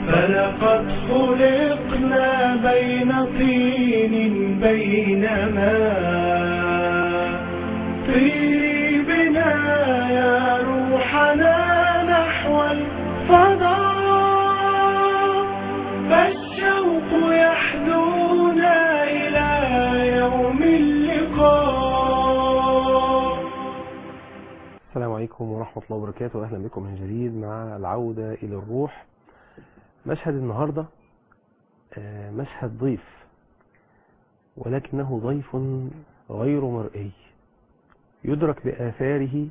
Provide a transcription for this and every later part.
فلقد خلقنا بين طين بين ماء طيري بنا يا روحنا نحو الفضاء فالشوق يحدونا إلى يوم اللقاء السلام عليكم ورحمة الله وبركاته أهلا بكم من جديد مع العودة إلى الروح مشهد النهاردة آه، مشهد ضيف ولكنه ضيف غير مرئي يدرك بآثاره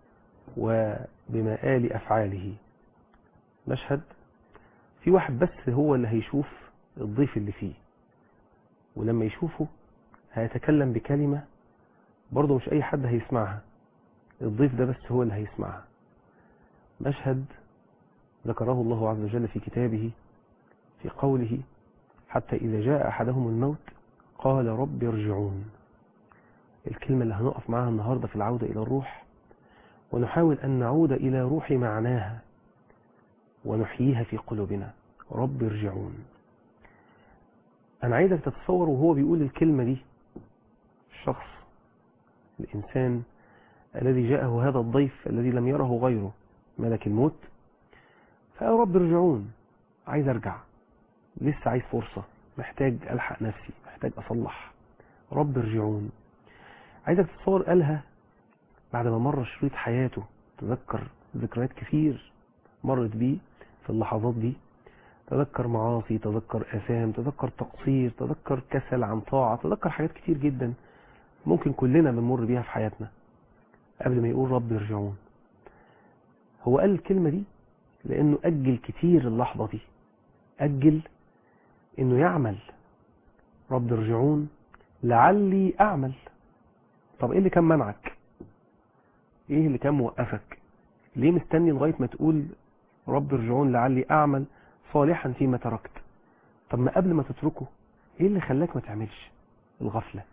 وبمآل أفعاله مشهد في واحد بس هو اللي هيشوف الضيف اللي فيه ولما يشوفه هيتكلم بكلمة برضه مش أي حد هيسمعها الضيف ده بس هو اللي هيسمعها مشهد ذكره الله عز وجل في كتابه في قوله حتى إذا جاء أحدهم الموت قال رب ارجعون الكلمة اللي هنقف معاها النهاردة في العودة إلى الروح ونحاول أن نعود إلى روح معناها ونحييها في قلوبنا رب ارجعون أنا عايزك تتصور وهو بيقول الكلمة دي الشخص الإنسان الذي جاءه هذا الضيف الذي لم يره غيره ملك الموت فقال رب ارجعون عايز ارجع لسه عايز فرصة محتاج الحق نفسي محتاج اصلح رب ارجعون عايزك تتصور قالها بعد ما مر شريط حياته تذكر ذكريات كتير مرت بيه في اللحظات دي تذكر معاصي تذكر اثام تذكر تقصير تذكر كسل عن طاعة تذكر حاجات كتير جدا ممكن كلنا بنمر بيها في حياتنا قبل ما يقول رب ارجعون هو قال الكلمة دي لأنه أجل كتير اللحظة دي أجل إنه يعمل رب ارجعون لعلي أعمل طب إيه اللي كان منعك إيه اللي كان موقفك ليه مستني لغاية ما تقول رب ارجعون لعلي أعمل صالحا فيما تركت طب ما قبل ما تتركه إيه اللي خلاك ما تعملش الغفلة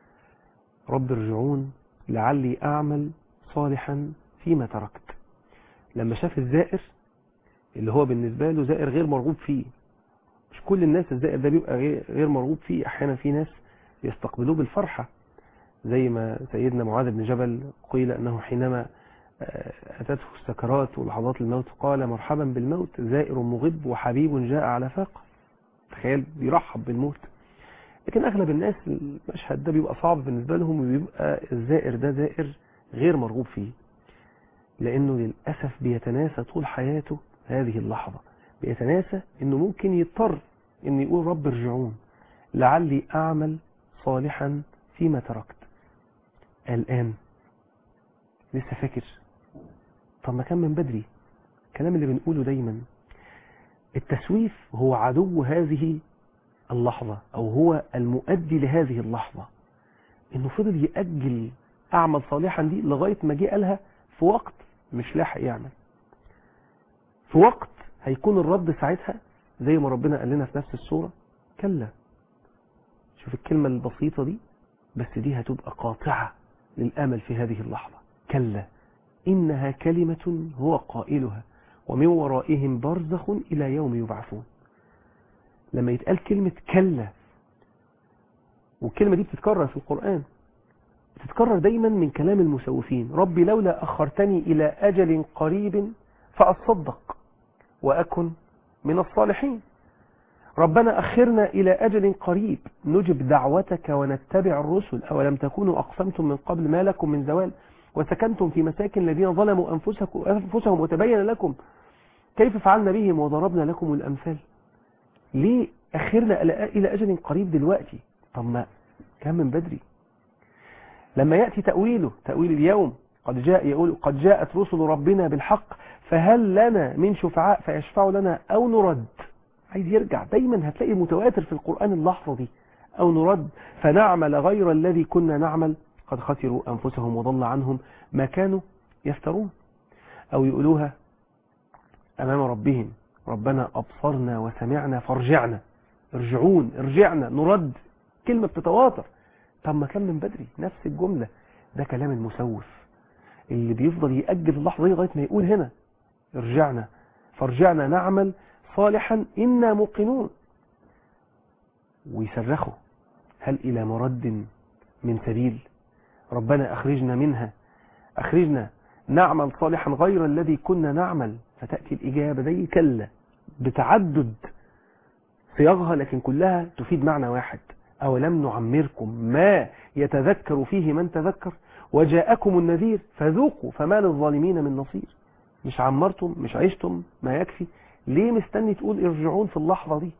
رب ارجعون لعلي أعمل صالحا فيما تركت لما شاف الزائر اللي هو بالنسبة له زائر غير مرغوب فيه مش كل الناس الزائر ده بيبقى غير غير مرغوب فيه أحيانا في ناس يستقبلوه بالفرحة زي ما سيدنا معاذ بن جبل قيل أنه حينما آه، أتته السكرات ولحظات الموت قال مرحبا بالموت زائر مغب وحبيب جاء على فاقة تخيل بيرحب بالموت لكن أغلب الناس المشهد ده بيبقى صعب بالنسبة لهم وبيبقى الزائر ده زائر غير مرغوب فيه لأنه للأسف بيتناسى طول حياته هذه اللحظة بيتناسى أنه ممكن يضطر أن يقول رب ارجعون لعلي أعمل صالحا فيما تركت الآن لسه فاكر طب ما كان من بدري الكلام اللي بنقوله دايما التسويف هو عدو هذه اللحظة أو هو المؤدي لهذه اللحظة إنه فضل يأجل أعمل صالحا دي لغاية ما جه قالها في وقت مش لاحق يعمل في وقت هيكون الرد ساعتها زي ما ربنا قال لنا في نفس السورة كلا شوف الكلمة البسيطة دي بس دي هتبقى قاطعة للأمل في هذه اللحظة كلا إنها كلمة هو قائلها ومن ورائهم برزخ إلى يوم يبعثون لما يتقال كلمة كلا والكلمة دي بتتكرر في القرآن بتتكرر دايما من كلام المسوفين ربي لولا أخرتني إلى أجل قريب فأصدق وأكن من الصالحين ربنا أخرنا إلى أجل قريب نجب دعوتك ونتبع الرسل أولم تكونوا أقسمتم من قبل ما لكم من زوال وسكنتم في مساكن الذين ظلموا أنفسكم, أنفسهم وتبين لكم كيف فعلنا بهم وضربنا لكم الأمثال ليه أخرنا إلى أجل قريب دلوقتي طب ما كان من بدري لما يأتي تأويله تأويل اليوم قد جاء يقول قد جاءت رسل ربنا بالحق فهل لنا من شفعاء فيشفعوا لنا أو نرد عايز يرجع دايما هتلاقي متواتر في القرآن اللحظة دي أو نرد فنعمل غير الذي كنا نعمل قد خسروا أنفسهم وضل عنهم ما كانوا يفترون أو يقولوها أمام ربهم ربنا أبصرنا وسمعنا فارجعنا ارجعون ارجعنا نرد كلمة بتتواتر طب ما كان من بدري نفس الجملة ده كلام المسوف اللي بيفضل يأجل اللحظة دي لغاية ما يقول هنا ارجعنا فارجعنا نعمل صالحا إنا موقنون ويصرخوا هل إلى مرد من سبيل ربنا أخرجنا منها أخرجنا نعمل صالحا غير الذي كنا نعمل فتأتي الإجابة زي كلا بتعدد صياغها لكن كلها تفيد معنى واحد أولم نعمركم ما يتذكر فيه من تذكر وجاءكم النذير فذوقوا فما للظالمين من نصير مش عمرتم مش عشتم ما يكفي ليه مستني تقول ارجعون في اللحظة دي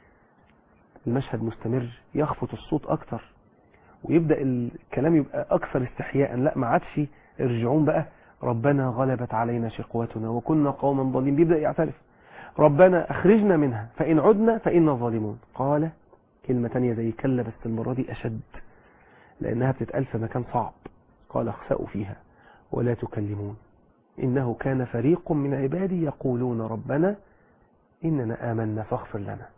المشهد مستمر يخفت الصوت أكتر ويبدأ الكلام يبقى أكثر استحياء لا ما عادش ارجعون بقى ربنا غلبت علينا شقوتنا وكنا قوما ضالين بيبدأ يعترف ربنا أخرجنا منها فإن عدنا فإنا ظالمون قال كلمة تانية زي كلا بس المرة دي أشد لأنها بتتقال في مكان صعب قال اخسأوا فيها ولا تكلمون إنه كان فريق من عبادي يقولون ربنا إننا آمنا فاغفر لنا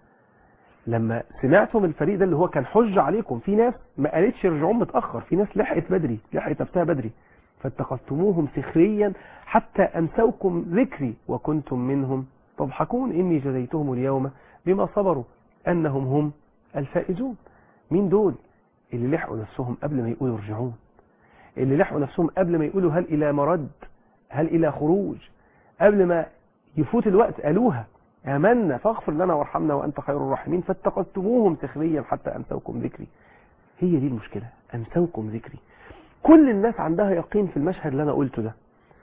لما سمعتم الفريق ده اللي هو كان حج عليكم في ناس ما قالتش ارجعون متأخر في ناس لحقت بدري لحقت نفسها بدري فاتخذتموهم سخريا حتى أنسوكم ذكري وكنتم منهم تضحكون إني جزيتهم اليوم بما صبروا أنهم هم الفائزون مين دول اللي لحقوا نفسهم قبل ما يقولوا ارجعون اللي لحقوا نفسهم قبل ما يقولوا هل إلى مرد هل إلى خروج قبل ما يفوت الوقت قالوها آمنا فاغفر لنا وارحمنا وأنت خير الراحمين فاتخذتموهم سخريا حتى أنسوكم ذكري هي دي المشكلة أنسوكم ذكري كل الناس عندها يقين في المشهد اللي أنا قلته ده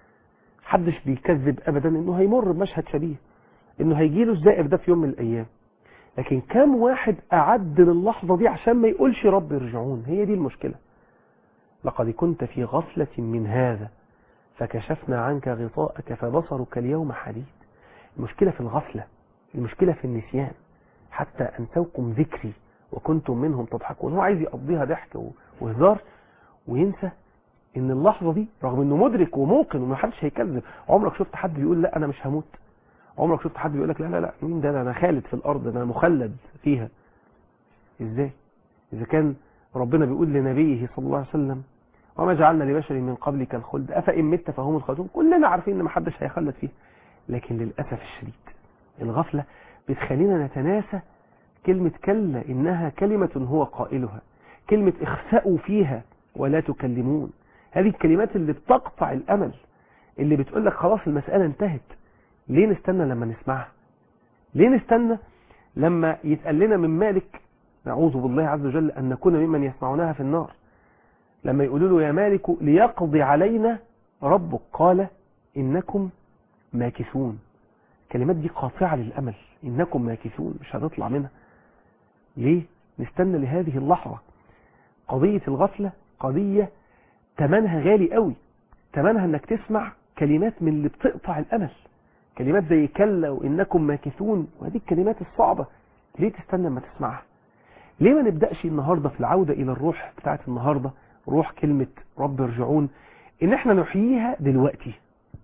حدش بيكذب أبدا إنه هيمر بمشهد شبيه إنه هيجيله الزائر ده في يوم من الأيام لكن كم واحد أعد للحظة دي عشان ما يقولش رب ارجعون هي دي المشكلة لقد كنت في غفلة من هذا فكشفنا عنك غطاءك فبصرك اليوم حديد المشكلة في الغفلة المشكلة في النسيان حتى أنسوكم ذكري وكنتم منهم تضحكون هو عايز يقضيها ضحك وهزار وينسى ان اللحظة دي رغم انه مدرك وموقن وما حدش هيكذب عمرك شفت حد بيقول لا انا مش هموت عمرك شفت حد بيقول لك لا لا لا مين ده انا خالد في الارض انا مخلد فيها ازاي اذا كان ربنا بيقول لنبيه صلى الله عليه وسلم وما جعلنا لبشر من قبلك الخلد افان مت فهم الخالدون كلنا عارفين ان ما حدش هيخلد فيها لكن للاسف الشديد الغفله بتخلينا نتناسى كلمه كلا انها كلمه هو قائلها كلمه اخسأوا فيها ولا تكلمون هذه الكلمات اللي بتقطع الامل اللي بتقول لك خلاص المساله انتهت ليه نستنى لما نسمعها ليه نستنى لما يتقال لنا من مالك نعوذ بالله عز وجل أن نكون ممن يسمعونها في النار لما يقولوا له يا مالك ليقضي علينا ربك قال إنكم ماكثون الكلمات دي قاطعة للأمل إنكم ماكثون مش هتطلع منها ليه نستنى لهذه اللحظة قضية الغفلة قضية تمنها غالي قوي تمنها انك تسمع كلمات من اللي بتقطع الأمل كلمات زي كلا وإنكم ماكثون وهذه الكلمات الصعبة ليه تستنى ما تسمعها ليه ما نبدأش النهاردة في العودة إلى الروح بتاعت النهاردة روح كلمة رب ارجعون إن احنا نحييها دلوقتي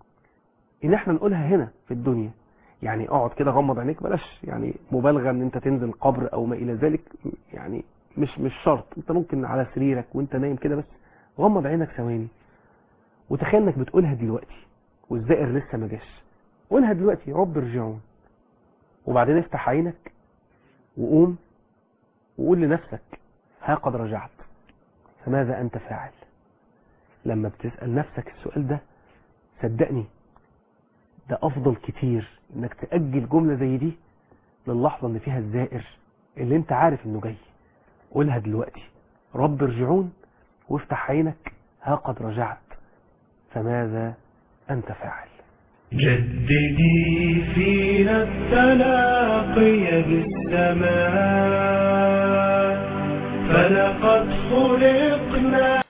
إن احنا نقولها هنا في الدنيا يعني اقعد كده غمض عينيك بلاش يعني مبالغة ان انت تنزل قبر او ما الى ذلك يعني مش مش شرط انت ممكن على سريرك وانت نايم كده بس غمض عينك ثواني وتخيل انك بتقولها دلوقتي والزائر لسه ما جاش قولها دلوقتي رب ارجعون وبعدين افتح عينك وقوم وقول لنفسك ها قد رجعت فماذا أنت فاعل لما بتسأل نفسك السؤال ده صدقني ده أفضل كتير إنك تأجل جملة زي دي للحظة اللي فيها الزائر اللي انت عارف انه جاي قولها دلوقتي رب ارجعون وافتح عينك ها قد رجعت فماذا أنت فاعل جددي فينا التلاقي بالسماء فلقد خلقنا